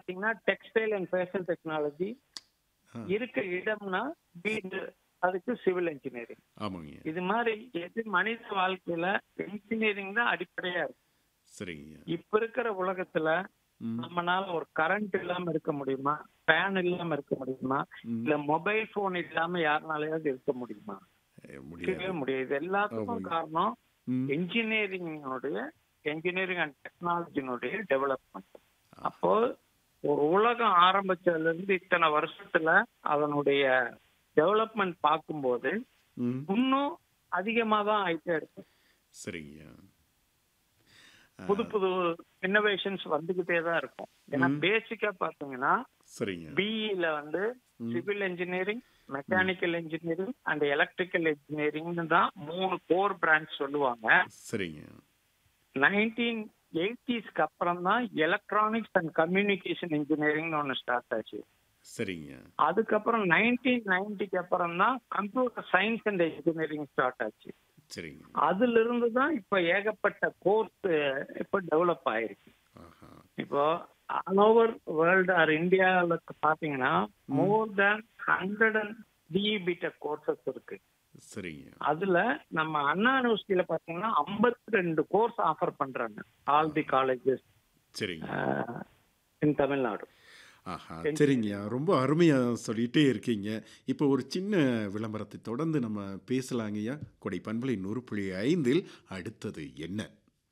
பாத்தீங்கன்னா textile and fashion technology ஆ. இருக்க இடம்னா வீடு அதுக்கு சிவில் இன்ஜினியரிங் ஆமாங்க இது மாதிரி எது மனித வாழ்க்கையில இன்ஜினியரிங் தான் அடிப்படையா இருக்கு சரிங்க இப்ப இருக்கிற உலகத்துல ம், நம்மனால ஒரு கரண்ட் இல்லாம இருக்க முடியுமா ஃபேன் இல்லாம இருக்க முடியுமா ம். இல்ல மொபைல் போன் இல்லாம யாருனாலயாவது இருக்க முடியுமா அஹ், இருக்கவே முடியாது முடியாது இது எல்லாத்துக்கும் ஆமாங்க. காரணம் ம், இன்ஜினியரிங்கோடைய இன்ஜினியரிங் அண்ட் டெக்னாலஜினுடைய டெவலப்மெண்ட் அப்போ ஒரு உலகம் ஆரம்பிச்சதுல இருந்து இத்தனை வருஷத்துல அதனுடைய டெவலப்மெண்ட் பார்க்கும்போது ம், இன்னும் அதிகமா தான் ஆயிட்டே இருக்கு சரிங்க புது புது இன்னோவேஷன்ஸ் வந்துகிட்டே தான் இருக்கும் ஏன்னா ம். பேசிக்கா பாத்தீங்கன்னா சரிங்க பிஇல வந்து ம். Civil engineering mechanical engineering and electrical இன்ஜினியரிங்னு தான் மூணு கோர் பிரான்ச் சொல்லுவாங்க சரிங்க நைன்டீன் எயிட்டிஸ்க்கு அப்புறம் தான் எலக்ட்ரானிக்ஸ் அண்ட் கம்யூனிகேஷன் இன்ஜினியரிங்னு ஒன்று ஸ்டார்ட் ஆச்சு சரிங்க அதுக்கப்புறம் நைன்டீன் நைன்டிக்கு அப்புறம் தான் computer science and engineering start ஆச்சு சரிங்க அதுல இருந்து தான் இப்ப ஏகப்பட்ட கோர்ஸ் இப்ப டெவலப் ஆயிருக்கு ஆஹா இப்போ ஆல் ஓவர் வேர்ல்டு ஆர் இந்தியாவில் பாத்தீங்கன்னா மோர் தேன் ஹண்ட்ரட் அண்ட் டிஇபிடெக் கோர்சஸ் இருக்கு சரிங்க அதுல நம்ம அண்ணா யூனிவர்சிட்டியில பாத்தீங்கன்னா 52 ரெண்டு கோர்ஸ் ஆஃபர் பண்றாங்க ஆல் தி காலேஜஸ் சரிங்க இன் தமிழ்நாடு ஆஹா சரிங்கய்யா ரொம்ப அருமையாக சொல்லிகிட்டே இருக்கீங்க இப்போ ஒரு சின்ன விளம்பரத்தை தொடர்ந்து நம்ம பேசலாங்கய்யா கொடை பண்பலை நூறு புள்ளி ஐந்தில் அடுத்தது என்ன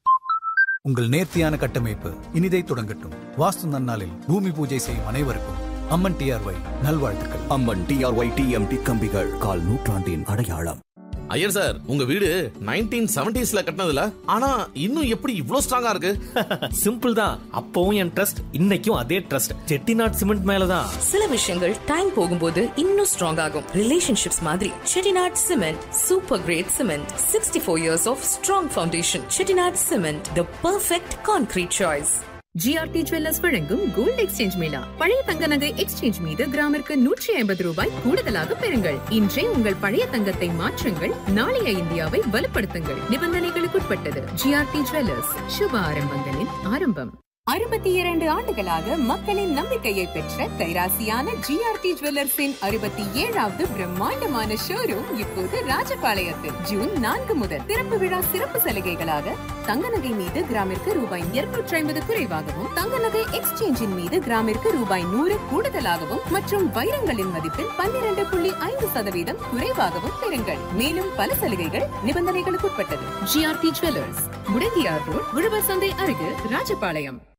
உங்கள் நேர்த்தியான கட்டமைப்பு இனிதை தொடங்கட்டும் வாஸ்து நன்னாளில் பூமி பூஜை செய்யும் அனைவருக்கும் அம்மன் டிஆர்ஒய் நல்வாழ்த்துக்கள் அம்மன் டிஆர்ஒய் டிஎம்டி கம்பிகள் கால் நூற்றாண்டின் அடையாளம் ஐயர் சார் உங்க வீடு நைன்டீன் செவன்டிஸ்ல கட்டினதுல ஆனா இன்னும் எப்படி இவ்ளோ ஸ்ட்ராங்கா இருக்கு சிம்பிள் தான் அப்பவும் என் ட்ரஸ்ட் இன்னைக்கும் அதே ட்ரஸ்ட் செட்டிநாட் சிமெண்ட் மேலதான் சில விஷயங்கள் டைம் போகும்போது இன்னும் ஸ்ட்ராங் ஆகும் ரிலேஷன்ஷிப்ஸ் மாதிரி Chettinad cement super grade cement sixty four years of strong foundation Chettinad cement the perfect concrete choice GRT jewellers வழங்கும் கோல்ட் எக்ஸ்சேஞ்ச் மேளா பழைய தங்க நகை எக்ஸ்சேஞ்ச் மீது கிராமிற்கு நூற்றி ஐம்பது ரூபாய் கூடுதலாக பெறுங்கள் இன்றே உங்கள் பழைய தங்கத்தை மாற்றுங்கள் நாளைய இந்தியாவை வலுப்படுத்துங்கள் நிபந்தனைகளுக்குட்பட்டது ஜிஆர்டி ஜுவல்லர்ஸ் சுப ஆரம்பங்களின் ஆரம்பம் அறுபத்தி இரண்டு ஆண்டுகளாக மக்களின் நம்பிக்கையை பெற்ற கைராசியான ஜிஆர்டி ஜுவல்லர்ஸின் அறுபத்தி ஏழாவது பிரம்மாண்டமான ஷோரூம் இப்போது ராஜபாளையத்தில் ஜூன் நான்கு முதல் திறப்பு விழா சிறப்பு சலுகைகளாக தங்க நகை மீது கிராமிற்கு ரூபாய் இருநூற்றி ஐம்பது குறைவாகவும் தங்க நகை எக்ஸ்சேஞ்சின் மீது கிராமிற்கு ரூபாய் நூறு கூடுதலாகவும் மற்றும் வைரங்களின் மதிப்பில் பன்னிரண்டு புள்ளி ஐந்து சதவீதம் குறைவாகவும் பெறுங்கள் மேலும் பல சலுகைகள் நிபந்தனைகளுக்குட்பட்டது ஜிஆர்டி ஜுவல்லர்ஸ் முடங்கியார் ரோட் உழவர் சந்தை அருகில் ராஜபாளையம்